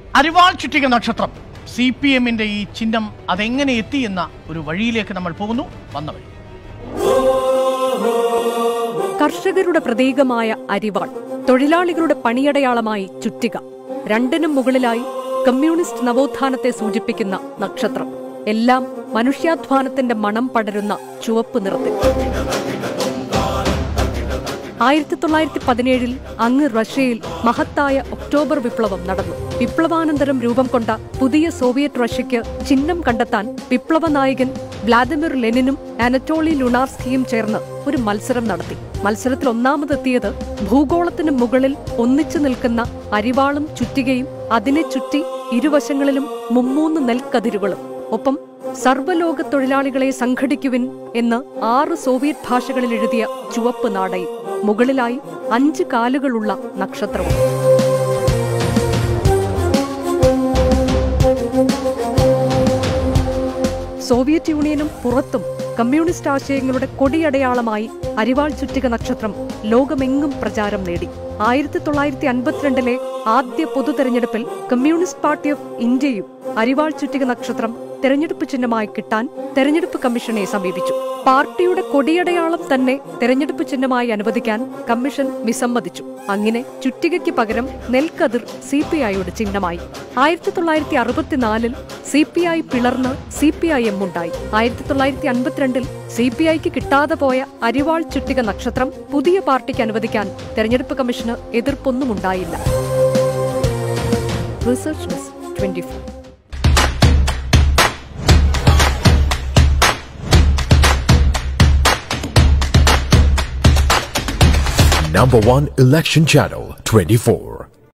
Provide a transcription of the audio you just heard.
അരിവാൾ ചുറ്റിക നക്ഷത്രം സി പി എമ്മിന്റെ ഈ ചിഹ്നം അതെങ്ങനെ എത്തി എന്ന ഒരു വഴിയിലേക്ക് നമ്മൾ പോകുന്നു വന്ന വഴി കർഷകരുടെ പ്രതീകമായ അരിവാൾ തൊഴിലാളികളുടെ പണിയടയാളമായി ചുറ്റിക രണ്ടിനും മുകളിലായി കമ്മ്യൂണിസ്റ്റ് നവോത്ഥാനത്തെ സൂചിപ്പിക്കുന്ന നക്ഷത്രം എല്ലാം മനുഷ്യാധ്വാനത്തിന്റെ മണം പടരുന്ന ചുവപ്പ് നിറത്തിൽ ആയിരത്തി തൊള്ളായിരത്തി പതിനേഴിൽ അങ്ങ് റഷ്യയിൽ മഹത്തായ ഒക്ടോബർ വിപ്ലവം നടന്നു വിപ്ലവാനന്തരം രൂപം കൊണ്ട പുതിയ സോവിയറ്റ് റഷ്യയ്ക്ക് ചിഹ്നം കണ്ടെത്താൻ വിപ്ലവ നായകൻ വ്ളാദിമിർ ലെനിനും അനറ്റോളി ലുണാർസ്കിയും ചേർന്ന് ഒരു മത്സരം നടത്തി മത്സരത്തിൽ ഒന്നാമതെത്തിയത് ഭൂഗോളത്തിന് മുകളിൽ ഒന്നിച്ചു നിൽക്കുന്ന അരിവാളും ചുറ്റികയും അതിനെ ചുറ്റി ഇരുവശങ്ങളിലും മുമ്മൂന്ന് നെൽക്കതിരുകളും ഒപ്പം സർവ്വലോക തൊഴിലാളികളെ സംഘടിക്കുവിൻ എന്ന് ആറ് സോവിയറ്റ് ഭാഷകളിൽ എഴുതിയ ചുവപ്പ് നാടയും മുകളിലായി അഞ്ച് കാലുകളുള്ള നക്ഷത്രവും സോവിയറ്റ് യൂണിയനും പുറത്തും കമ്മ്യൂണിസ്റ്റ് ആശയങ്ങളുടെ കൊടിയടയാളമായി അരിവാൾ ചുറ്റിക നക്ഷത്രം ലോകമെങ്ങും പ്രചാരം നേടി ആയിരത്തി തൊള്ളായിരത്തി അൻപത്തിരണ്ടിലെ ആദ്യ പൊതു തെരഞ്ഞെടുപ്പിൽ കമ്മ്യൂണിസ്റ്റ് പാർട്ടി ഓഫ് ഇന്ത്യയും അരിവാൾ ചുറ്റിക നക്ഷത്രം തെരഞ്ഞെടുപ്പ് ചിഹ്നമായി കിട്ടാൻ തെരഞ്ഞെടുപ്പ് കമ്മീഷനെ സമീപിച്ചു പാർട്ടിയുടെ കൊടിയടയാളം തന്നെ തെരഞ്ഞെടുപ്പ് ചിഹ്നമായി അനുവദിക്കാൻ കമ്മീഷൻ വിസമ്മതിച്ചു അങ്ങനെ ചുറ്റികയ്ക്ക് പകരം നെൽക്കതിർ സി പി ഐയുടെ ചിഹ്നമായി ആയിരത്തി തൊള്ളായിരത്തി അറുപത്തിനാലിൽ സി പി ഐ പിളർന്ന് സി പി ഐ എം ഉണ്ടായി ആയിരത്തി തൊള്ളായിരത്തി അൻപത്തിരണ്ടിൽ സി പി ഐക്ക് കിട്ടാതെ പോയ അരിവാൾ ചുറ്റിക നക്ഷത്രം പുതിയ പാർട്ടിക്ക് അനുവദിക്കാൻ തെരഞ്ഞെടുപ്പ് കമ്മീഷന് എതിർപ്പൊന്നും ഉണ്ടായില്ല research desk twenty four Number one election channel 24.